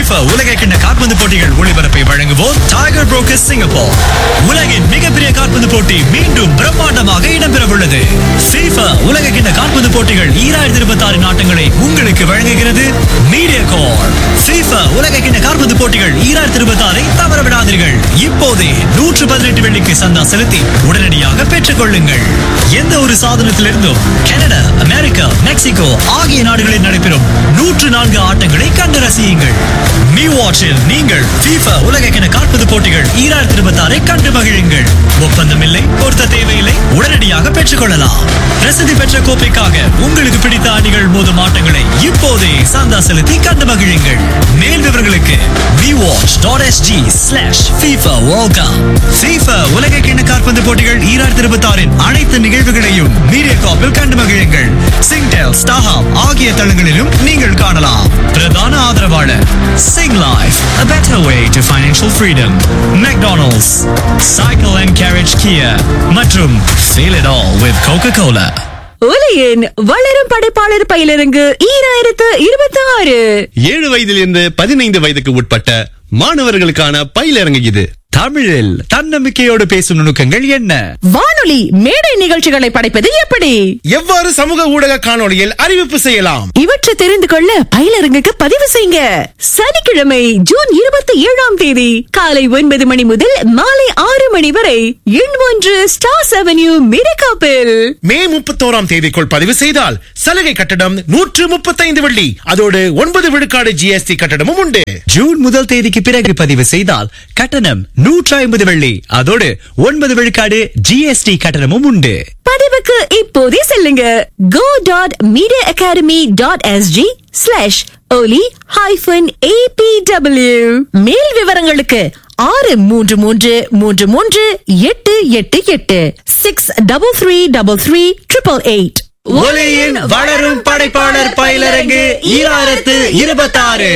FIFA உலக கிண்ண கால்பந்து போட்டிகள் ஒளிபரப்பை வழங்குவோர் டைகர் புரோக்கர்ஸ் சிங்கப்பூர் உலகின் மிகப்பெரிய கால்பந்து போட்டி மீண்டும் பிரம்மாண்டமாக இடம்பெறவுள்ளது FIFA உலக கிண்ண கால்பந்து போட்டிகள் ஈராயிரத்தி இருபத்தி ஆறு நாட்டங்களை உங்களுக்கு வழங்குகிறது மீடியா கார் FIFA உலக கிண்ண கால்பந்து போட்டிகள் ஈராயிரத்தி இருபத்தி ஆறை தவறவிடாதீர்கள் இப்போதே நூற்று பதினெட்டு வெள்ளிக்கு சந்தா செலுத்தி உடனடியாக பெற்றுக் கொள்ளுங்கள் எந்த ஒரு சாதனத்திலிருந்தும் கனடா அமெரிக்கா மெக்சிகோ ஆகிய நாடுகளில் நடைபெறும் நூற்று நான்கு ஆட்டங்களை கண்டு ரசியுங்கள் மீ வாட்சில் நீங்கள் FIFA உலகக்கிண கால்பந்து போட்டிகள் ஈராயிரத்தி இருபத்தி ஆறை கண்டு மகிழுங்கள் ஒப்பந்தம் இல்லை பொருத்த தேவையில்லை உடனடியாக பெற்றுக் கொள்ளலாம் பிரசித்தி பெற்ற கோப்பைக்காக உங்களுக்கு பிடித்த அணிகள் மோதும் ஆட்டங்களை இப்போதே சந்தா செலுத்தி கண்டு மகிழுங்கள் மேல் விவரங்களுக்கு vwatch.sg slash FIFA World Cup FIFA உலக கிண்ண கால்பந்து போட்டிகள் ஈராயிரத்தி இருபத்தி ஆறின் அனைத்து நிகழ்வுகளையும் மீடியா காப்பில் கண்டு மகிழுங்கள் சிங்டெல் ஸ்டாஹாம் ஆகிய தளங்களிலும் நீங்கள் காணலாம் பிரதான ஆதரவாளர் Singlife a better way to financial freedom McDonald's Cycle and Carriage Kia மற்றும் Feel it all with Coca-Cola உலகின் வளரும் படைப்பாளர் பயிலிறங்கு ஈராயிரத்து இருபத்தி ஆறு ஏழு வயதிலிருந்து பதினைந்து வயதுக்கு உட்பட்ட மாணவர்களுக்கான பயிலிறங்கு இது தமிழில் தன்னம்பிக்கையோடு பேசும் நுணுக்கங்கள் என்ன வானொலி மேடை நிகழ்ச்சிகளை படைப்பது எப்படி எவ்வாறு சமூக ஊடக காணொளியில் அறிவிப்பு செய்யலாம் இவற்றை தெரிந்து கொள்ள பயிலரங்குக்கு பதிவு செய்யுங்க சனிக்கிழமை ஜூன் இருபத்தி ஏழாம் தேதி காலை ஒன்பது மணி முதல் மாலை ஆறு மணி வரை எண் ஒன்று ஸ்டார்ஸ் அவென்யூ மிரகாப்பில் மே முப்பத்தோராம் தேதிக்குள் பதிவு செய்தால் சலுகை கட்டணம் நூற்று முப்பத்தைந்து வெள்ளி அதோடு ஒன்பது விழுக்காடு ஜிஎஸ்டி கட்டணமும் உண்டு ஜூன் முதல் தேதிக்கு பிறகு பதிவு செய்தால் கட்டணம் நூற்றி ஐம்பது வெள்ளி அதோடு ஒன்பது விழுக்காடு ஜிஎஸ்டி கட்டணமும் உண்டு பதிவுக்கு இப்போதே செல்லுங்க go dot media academy dot SG slash Oli hyphen ABW மேல் விவரங்களுக்கு ஆறு மூன்று மூன்று மூன்று மூன்று எட்டு எட்டு எட்டு six double three double three triple eight ஒலியின் வளரும் படைப்பாளர் பயிலரங்கு ஈராயிரத்து இருபத்தாறு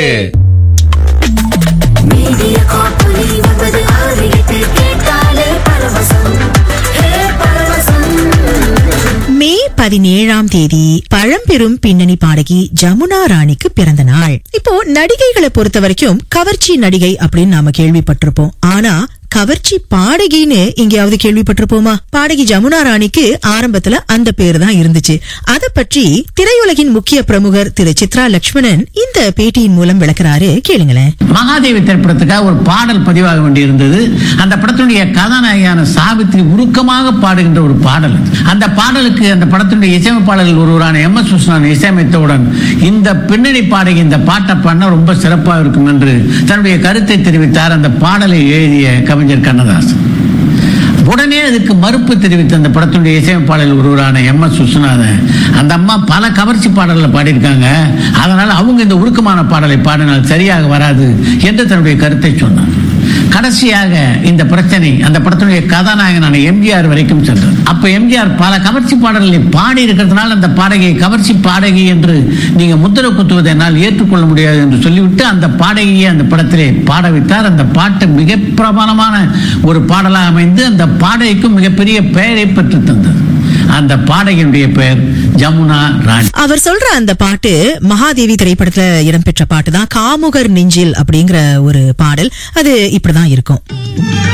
மீடியா காப்பொலி ஒன்பது ஆறு எட்டு கேட்டாலே பரவசம் ஹே பரவசம் மே பதினேழாம் தேதி பழம்பெரும் பின்னணி பாடகி ஜமுனா ராணிக்கு பிறந்த நாள் இப்போ நடிகைகளை பொறுத்த வரைக்கும் கவர்ச்சி நடிகை அப்படின்னு நாம கேள்விப்பட்டிருப்போம் ஆனா கவர்ச்சி பாடகின்னு எங்கேயாவது கேள்விப்பட்டிருப்போமா பாடகி ஜமுனா ராணிக்கு ஆரம்பத்துல அந்த பேரு தான் இருந்துச்சு அத பற்றி திரையுலகின் முக்கிய பிரமுகர் திரு சித்ரா லட்சுமணன் இந்த பேட்டியின் மூலம் விளக்குறாரு கேளுங்களேன் மகாதேவி திரைப்படத்துக்காக ஒரு பாடல் பதிவாக வேண்டியிருந்தது அந்த படத்தினுடைய கதாநாயகியான சாவித்ரி உருக்கமாக பாடுகின்ற ஒரு பாடல் அது. அந்த பாடலுக்கு அந்த படத்தினுடைய இசையமைப்பாளர்கள் ஒருவரான எம் எஸ் சுஷ்ணன் இசையமைத்தவுடன் இந்த பின்னணி பாடகி இந்த பாட்டை பண்ண ரொம்ப சிறப்பாக இருக்கும் என்று தன்னுடைய கருத்தை தெரிவித்தார் அந்த பாடலை எழுதிய கவிஞர் கண்ணதாசன் உடனே அதுக்கு மறுப்பு தெரிவித்த அந்த படத்தினுடைய இசையமைப்பாளர் ஒருவரான எம் எஸ் விஸ்வநாதன் அந்த அம்மா பல கவர்ச்சி பாடல்களை பாடியிருக்காங்க அதனால அவங்க இந்த உருக்கமான பாடலை பாடினால் சரியாக வராது என்று தன்னுடைய கருத்தை சொன்னார் கடைசியாக இந்த பிரச்சனை அந்த படத்தினுடைய கதாநாயகனான எம்ஜிஆர் வரைக்கும் சென்றது அப்ப எம்ஜிஆர் பல கவர்ச்சி பாடல்களை பாடி இருக்கிறதுனால அந்த பாடகியை கவர்ச்சி பாடகி என்று நீங்க முத்திரை குத்துவதை என்னால் ஏற்றுக்கொள்ள முடியாது என்று சொல்லிவிட்டு அந்த பாடகியை அந்த படத்திலே பாட வைத்தார் அந்த பாட்டு மிக பிரபலமான ஒரு பாடலாக அமைந்து அந்த பாடகிக்கும் மிகப்பெரிய பெயரை பெற்று தந்தது அந்த பாடகியினுடைய பெயர் ஜமுனா ராணி அவர் சொல்ற அந்த பாட்டு மகாதேவி திரைப்படத்துல இடம்பெற்ற பாட்டு தான் காமுகர் நெஞ்சில் அப்படிங்கிற ஒரு பாடல் அது இப்படிதான் இருக்கும்